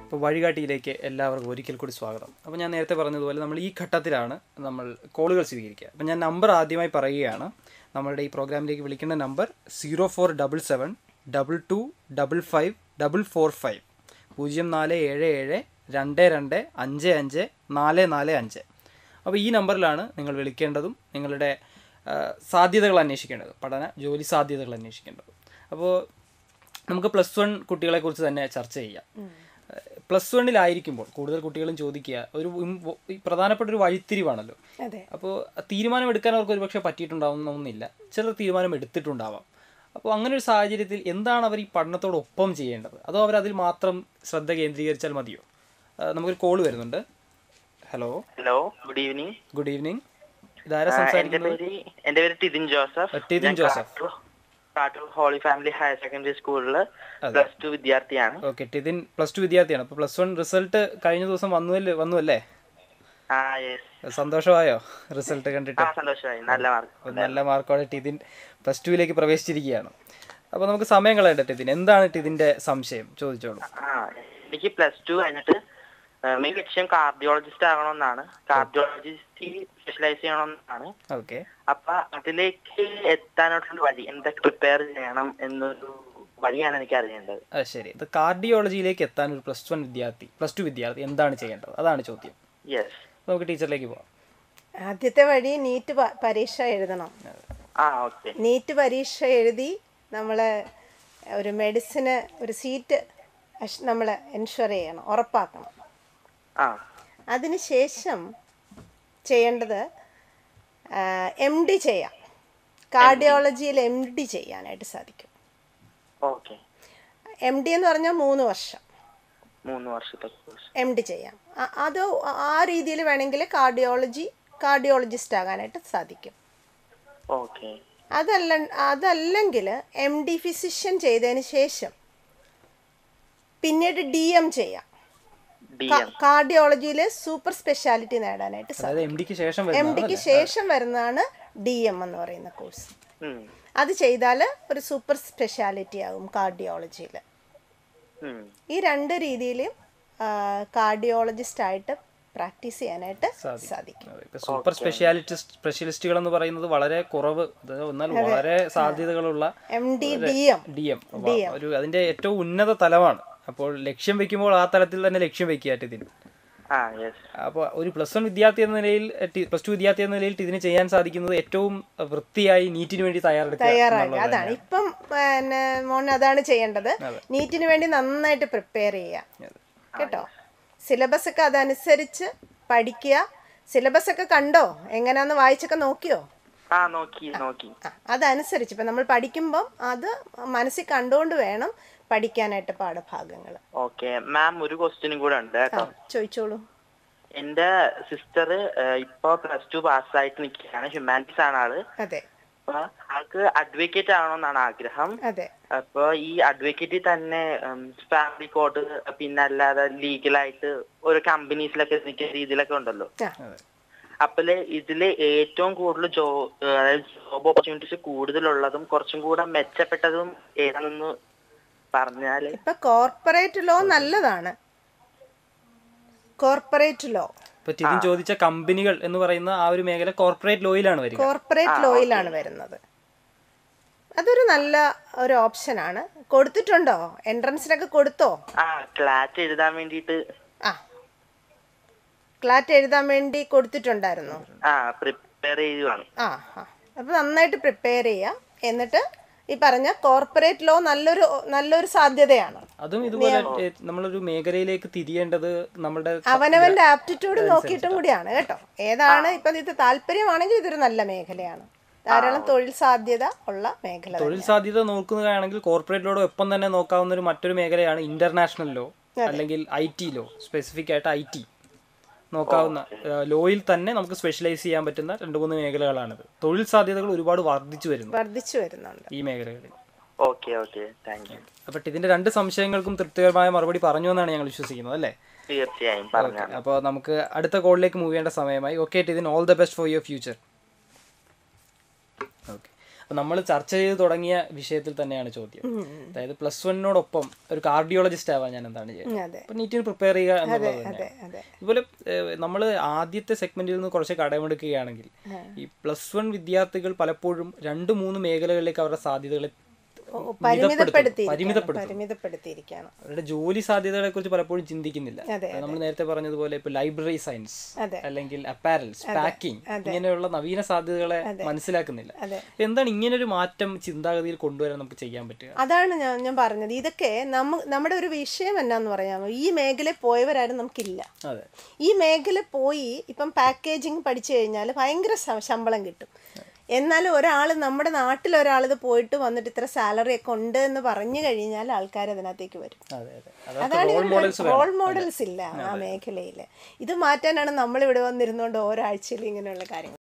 അപ്പോൾ വഴികാട്ടിയിലേക്ക് എല്ലാവർക്കും ഒരിക്കൽ കൂടി സ്വാഗതം അപ്പോൾ ഞാൻ നേരത്തെ പറഞ്ഞതുപോലെ നമ്മൾ ഈ ഘട്ടത്തിലാണ് നമ്മൾ കോളുകൾ സ്വീകരിക്കുക അപ്പോൾ ഞാൻ നമ്പർ ആദ്യമായി പറയുകയാണ് നമ്മളുടെ ഈ പ്രോഗ്രാമിലേക്ക് വിളിക്കേണ്ട number zero four double seven double two double five double four five പൂജ്യം നാല് ഏഴ് ഏഴ് രണ്ട് രണ്ട് അഞ്ച് അഞ്ച് നാല് നാല് അഞ്ച് അപ്പോൾ ഈ നമ്പറിലാണ് നിങ്ങൾ വിളിക്കേണ്ടതും നിങ്ങളുടെ ആ, സാധ്യതകൾ അന്വേഷിക്കേണ്ടത് പഠന ജോലി സാധ്യതകൾ അന്വേഷിക്കേണ്ടത് അപ്പോൾ നമുക്ക് പ്ലസ് വൺ കുട്ടികളെ കുറിച്ച് തന്നെ ചർച്ച ചെയ്യാം പ്ലസ് വണ്ണിലായിരിക്കുമ്പോൾ കൂടുതൽ കുട്ടികളും ചോദിക്കുക ഒരു ഇം- ഈ പ്രധാനപ്പെട്ട ഒരു വഴിത്തിരിവാണല്ലോ അതെ അപ്പോൾ തീരുമാനം എടുക്കാൻ അവർക്ക് ഒരുപക്ഷെ പറ്റിയിട്ടുണ്ടാവുന്നൊന്നുമില്ല ചിലർ തീരുമാനം എടുത്തിട്ടുണ്ടാവാം അപ്പോൾ അങ്ങനെ ഒരു സാഹചര്യത്തിൽ എന്താണ് അവർ ഈ പഠനത്തോടൊപ്പം ചെയ്യേണ്ടത് അതോ അവർ അതിൽ മാത്രം ശ്രദ്ധ കേന്ദ്രീകരിച്ചാൽ മതിയോ ആ, നമുക്കൊരു കോൾ വരുന്നുണ്ട് hello hello good evening good evening ഇതാരാ എന്റെ സംസാരിക്കുന്നത് പേര് എന്റെ പേര് ടിതിൻ ജോസഫ് ടിതിൻ ഞാൻ Joseph. Kattoor- Kattoor Holy Family Higher Secondary സ്കൂളില് പ്ലസ് ടു വിദ്യാർത്ഥിയാണ് ഓക്കെ ടിതിൻ പ്ലസ് ടു വിദ്യാർത്ഥിയാണ് അപ്പോൾ പ്ലസ് വൺ റിസൾട്ട് കഴിഞ്ഞ ദിവസം വന്നുവല്ലേ വന്നുവല്ലേ ആ യെസ് സന്തോഷമായോ റിസൾട്ട് കണ്ടിട്ട് ആ സന്തോഷമായി നല്ല മാർക്ക് ഒരു നല്ല മാർക്കോടെ ടിതിൻ പ്ലസ് ടുവിലേക്ക് പ്രവേശിച്ചിരിക്കുകയാണ് അപ്പോൾ നമുക്ക് സമയം കളയണ്ട ടിതിൻ എന്താണ് ടിതിൻ്റെ സംശയം ചോദിച്ചോളൂ ആ എനിക്ക് പ്ലസ് ടു കഴിഞ്ഞിട്ട് മെയിൻ ലക്ഷ്യം കാർഡിയോളജിസ്റ്റ് ആകണമെന്നാണ് കാർഡിയോളജിസ്റ്റ് സ്പെഷ്യലൈസ് ചെയ്യണമെന്നാണ് ഓക്കെ അപ്പൊ അതിലേക്ക് എത്താനായിട്ടുള്ള വഴി എന്തൊക്കെ പ്രിപ്പയർ ചെയ്യണം എന്നൊരു വഴിയാണ് എനിക്ക് അറിയേണ്ടത് ആ ശരി ഇത് കാർഡിയോളജിയിലേക്ക് എത്താൻ ഒരു പ്ലസ് വൺ വിദ്യാർത്ഥി പ്ലസ് ടു വിദ്യാർത്ഥി എന്താണ് ചെയ്യേണ്ടത് അതാണ് ചോദ്യം യെസ് നമുക്ക് ടീച്ചറിലേക്ക് പോവാം ആദ്യത്തെ വഴി നീറ്റ് പ- പരീക്ഷ എഴുതണം ആ ഓക്കെ നീറ്റ് പരീക്ഷ എഴുതി നമ്മൾ ഒരു മെഡിസിന് ഒരു സീറ്റ് നമ്മൾ എൻഷുർ ചെയ്യണം ഉറപ്പാക്കണം ആ അതിനുശേഷം ചെയ്യേണ്ടത് എം ഡി ചെയ്യാം കാർഡിയോളജിയിൽ എം ഡി ചെയ്യാനായിട്ട് സാധിക്കും ഓക്കെ എം ഡി എന്ന് പറഞ്ഞാൽ മൂന്ന് വർഷം മൂന്ന് വർഷത്തെ കോഴ്സ് എം ഡി ചെയ്യാം അ- അത് ആ രീതിയിൽ വേണമെങ്കിൽ കാർഡിയോളജി കാർഡിയോളജിസ്റ്റ് ആകാനായിട്ട് സാധിക്കും ഓക്കെ അതല്ല അതല്ലെങ്കിൽ എം ഡി ഫിസിഷ്യൻ ചെയ്തതിന് ശേഷം പിന്നീട് ഡി എം ചെയ്യാം ഡി എം കാർഡിയോളജിയിൽ സൂപ്പർ സ്പെഷ്യാലിറ്റി നേടാനായിട്ട് അതായത് സാധിക്കും എം ഡിക്ക് ശേഷം എം വരുന്നതാണ് ഡിക്ക് ശേഷം വരുന്നതാണ് ഡി എം എന്ന് പറയുന്ന കോഴ്സ് ഉം. അത് ചെയ്താൽ ഒരു സൂപ്പർ സ്പെഷ്യാലിറ്റി ആകും കാർഡിയോളജിയിൽ ഉം. ഈ രണ്ട് രീതിയിലും കാർഡിയോളജിസ്റ്റ് ആയിട്ട് പ്രാക്ടീസ് ചെയ്യാനായിട്ട് സാധിക്കും അതെ, ഇപ്പൊ സൂപ്പർ സ്പെഷ്യാലിറ്റിസ്റ്റ് സ്പെഷ്യലിസ്റ്റുകൾ എന്ന് പറയുന്നത് വളരെ കുറവ് അത് എന്നാൽ വളരെ സാധ്യതകളുള്ള M D D M D M ഒരു അതിന്റെ ഏറ്റവും ഉന്നത തലമാണ് അപ്പോൾ ലക്ഷ്യം വെക്കുമ്പോൾ ആ തലത്തിൽ തന്നെ ലക്ഷ്യം വെക്കുക ഇതിന് ആ യെസ് അപ്പോൾ ഒരു പ്ലസ് വൺ വിദ്യാർത്ഥി എന്ന നിലയിൽ പ്ലസ് ടു വിദ്യാർത്ഥി എന്ന നിലയിൽ ഇതിന് ചെയ്യാൻ സാധിക്കുന്നത് ഏറ്റവും വൃത്തിയായി നീറ്റിന് വേണ്ടി തയ്യാറെടുക്കുക തയ്യാറാകുക അതാണ് ഇപ്പം പിന്നെ മോൻ അതാണ് ചെയ്യേണ്ടത് നീറ്റിന് വേണ്ടി നന്നായിട്ട് പ്രിപ്പയർ ചെയ്യുക കേട്ടോ സിലബസ് ഒക്കെ അതനുസരിച്ച് പഠിക്കുക സിലബസ് ഒക്കെ കണ്ടോ എങ്ങനെയാന്ന് വായിച്ചൊക്കെ നോക്കിയോ ആ നോക്കി നോക്കി ആ അതനുസരിച്ച് ഇപ്പം നമ്മൾ പഠിക്കുമ്പം അത് മനസ്സിൽ കണ്ടുകൊണ്ട് വേണം പഠിക്കാനായിട്ട് പാഠഭാഗങ്ങൾ ഓക്കെ മാം ഒരു ക്വസ്റ്റ്യനും കൂടെ ഉണ്ട് കേട്ടോ ചോദിച്ചോളൂ എന്റെ സിസ്റ്റർ ഇപ്പൊ പ്ലസ് ടു പാസ്സായിട്ട് നിൽക്കുകയാണ് ഹ്യൂമാനിറ്റീസ് ആണ് ആള് അതെ അപ്പൊ ആൾക്ക് അഡ്വക്കേറ്റ് ആവണമെന്നാണ് ആഗ്രഹം അതെ അപ്പൊ ഈ അഡ്വക്കേറ്റിൽ തന്നെ ഫാമിലി കോർട്ട് പിന്നെ അല്ലാതെ ലീഗലായിട്ട് ഓരോ കമ്പനീസിലൊക്കെ നിൽക്കുന്ന രീതിയിലൊക്കെ ഉണ്ടല്ലോ ആ അപ്പല് ഇതില് ഏറ്റവും കൂടുതൽ ജോ അതായത് ജോബ് ഓപ്പർച്യൂണിറ്റീസ് കൂടുതലുള്ളതും കുറച്ചും കൂടെ മെച്ചപ്പെട്ടതും ഏതാണെന്ന് പറഞ്ഞാല് ഇപ്പൊ കോർപ്പറേറ്റ് ലോ നല്ലതാണ് കോർപ്പറേറ്റ് ലോ ഇപ്പൊ ടിതിൻ ചോദിച്ച കമ്പനികൾ എന്ന് പറയുന്ന ആ ഒരു മേഖല കോർപ്പറേറ്റ് ലോയിലാണ് വരിക കോർപ്പറേറ്റ് ലോയിലാണ് വരുന്നത് അതൊരു നല്ല ഒരു ഓപ്ഷനാണ് കൊടുത്തിട്ടുണ്ടോ എൻട്രൻസിനൊക്കെ കൊടുത്തോ ആ ക്ലാറ്റ് എഴുതാൻ വേണ്ടിയിട്ട് ആ ക്ലാറ്റ് എഴുതാൻ വേണ്ടി കൊടുത്തിട്ടുണ്ടായിരുന്നു ആ പ്രിപ്പയർ ചെയ്യുവാണ് ആ ആ അപ്പോൾ നന്നായിട്ട് പ്രിപ്പയർ ചെയ്യുക എന്നിട്ട് ഈ പറഞ്ഞ കോർപ്പറേറ്റ് ലോ നല്ലൊരു നല്ലൊരു സാധ്യതയാണ് അതും ഇതുപോലെ ഏ, നമ്മളൊരു മേഖലയിലേക്ക് തിരിയേണ്ടത് നമ്മുടെ അവനവന്റെ ആപ്റ്റിറ്റ്യൂഡ് നോക്കിയിട്ടും കൂടിയാണ് കേട്ടോ ഏതാണ് ഇപ്പം ഇത് താല്പര്യമാണെങ്കിൽ ഇതൊരു നല്ല മേഖലയാണ് ധാരാളം തൊഴിൽ സാധ്യത ഉള്ള മേഖല തന്നെ. തൊഴിൽ സാധ്യത നോക്കുകയാണെങ്കിൽ കോർപ്പറേറ്റ് ലോയുടെ ഒപ്പം തന്നെ നോക്കാവുന്ന ഒരു മറ്റൊരു മേഖലയാണ് ഇന്റർനാഷണൽ ലോ അല്ലെങ്കിൽ ഐ ടി ലോ സ്പെസിഫിക് ആയിട്ട് ഐ ടി നോക്കാവുന്ന ലോയിൽ തന്നെ നമുക്ക് സ്പെഷ്യലൈസ് ചെയ്യാൻ പറ്റുന്ന രണ്ട് മൂന്ന് മേഖലകളാണിത് തൊഴിൽ സാധ്യതകൾ ഒരുപാട് വർദ്ധിച്ചു വരുന്നു വർദ്ധിച്ചു വരുന്നുണ്ട് ഈ മേഖലകളിൽ ഓക്കെ ഓക്കെ താങ്ക് യു അപ്പോൾ ഇതിന്റെ രണ്ട് സംശയങ്ങൾക്കും തൃപ്തികരമായ മറുപടി പറഞ്ഞു എന്നാണ് ഞങ്ങൾ വിശ്വസിക്കുന്നത് അല്ലേ തീർച്ചയായും പറഞ്ഞു അപ്പോൾ നമുക്ക് അടുത്ത കോളിലേക്ക് മൂവ് ചെയ്യേണ്ട സമയമായി ഓക്കെ ഇതിന് all the best for your future okay അപ്പം നമ്മൾ ചർച്ച ചെയ്ത് തുടങ്ങിയ വിഷയത്തിൽ തന്നെയാണ് ചോദ്യം അതായത് പ്ലസ് വണ്ണിനോടൊപ്പം ഒരു കാർഡിയോളജിസ്റ്റ് ആവാൻ ഞാൻ എന്താണ് ചെയ്യുന്നത് അതെ അപ്പം നീറ്റിന് പ്രിപ്പയർ ചെയ്യുക എന്നുള്ളത് അതെ തന്നെയാണ് അതെ ഇതുപോലെ നമ്മൾ ആദ്യത്തെ സെഗ്മെന്റിൽ നിന്ന് കുറച്ച് കടമെടുക്കുകയാണെങ്കിൽ ഈ പ്ലസ് വൺ വിദ്യാർത്ഥികൾ പലപ്പോഴും രണ്ട് മൂന്ന് മേഖലകളിലേക്ക് അവരുടെ സാധ്യതകളെ ഓ, മിതപ്പെടുത്തുന്നു, പരിമിതപ്പെടുത്തിയിരിക്കുകയാണ് പരിമിതപ്പെടുത്തുന്നു പരിമിതപ്പെടുത്തിയിരിക്കുകയാണ് അവരുടെ ജോലി സാധ്യതകളെ കുറിച്ച് പലപ്പോഴും ചിന്തിക്കുന്നില്ല അതെ, നമ്മൾ നേരത്തെ പറഞ്ഞതുപോലെ ഇപ്പൊ ലൈബ്രറി സയൻസ് അതെ. അല്ലെങ്കിൽ അപ്പാരൽസ് പാക്കിംഗ് ഇങ്ങനെയുള്ള നവീന സാധ്യതകളെ മനസ്സിലാക്കുന്നില്ല അതെ. അപ്പൊ എന്താണ് ഇങ്ങനൊരു മാറ്റം ചിന്താഗതിയിൽ കൊണ്ടുവരാൻ നമുക്ക് ചെയ്യാൻ പറ്റുക അതാണ് ഞാൻ ഞാൻ പറഞ്ഞത് ഇതൊക്കെ നമ്മ നമ്മുടെ ഒരു വിഷയം എന്നാന്ന് പറയാമോ ഈ മേഖലയിൽ പോയവരാരും നമുക്കില്ല അതെ ഈ മേഖല പോയി ഇപ്പം പാക്കേജിങ് പഠിച്ചു കഴിഞ്ഞാൽ ഭയങ്കര ശ- ശമ്പളം കിട്ടും എന്നാലും ഒരാൾ നമ്മുടെ നാട്ടിൽ ഒരാൾ ഇത് പോയിട്ട് വന്നിട്ട് ഇത്ര സാലറി ഒക്കെ ഉണ്ട് എന്ന് പറഞ്ഞു കഴിഞ്ഞാൽ ആൾക്കാർ അതിനകത്തേക്ക് വരും അതെ അതെ അതൊക്കെ അതാണ് റോൾ മോഡൽസ് റോൾ മോഡൽസ് ഇല്ല ആ മേഖലയിൽ ഇത് മാറ്റാനാണ് നമ്മൾ ഇവിടെ വന്നിരുന്നുകൊണ്ട് ഓരോ ആഴ്ചയിൽ ഇങ്ങനെയുള്ള കാര്യങ്ങൾ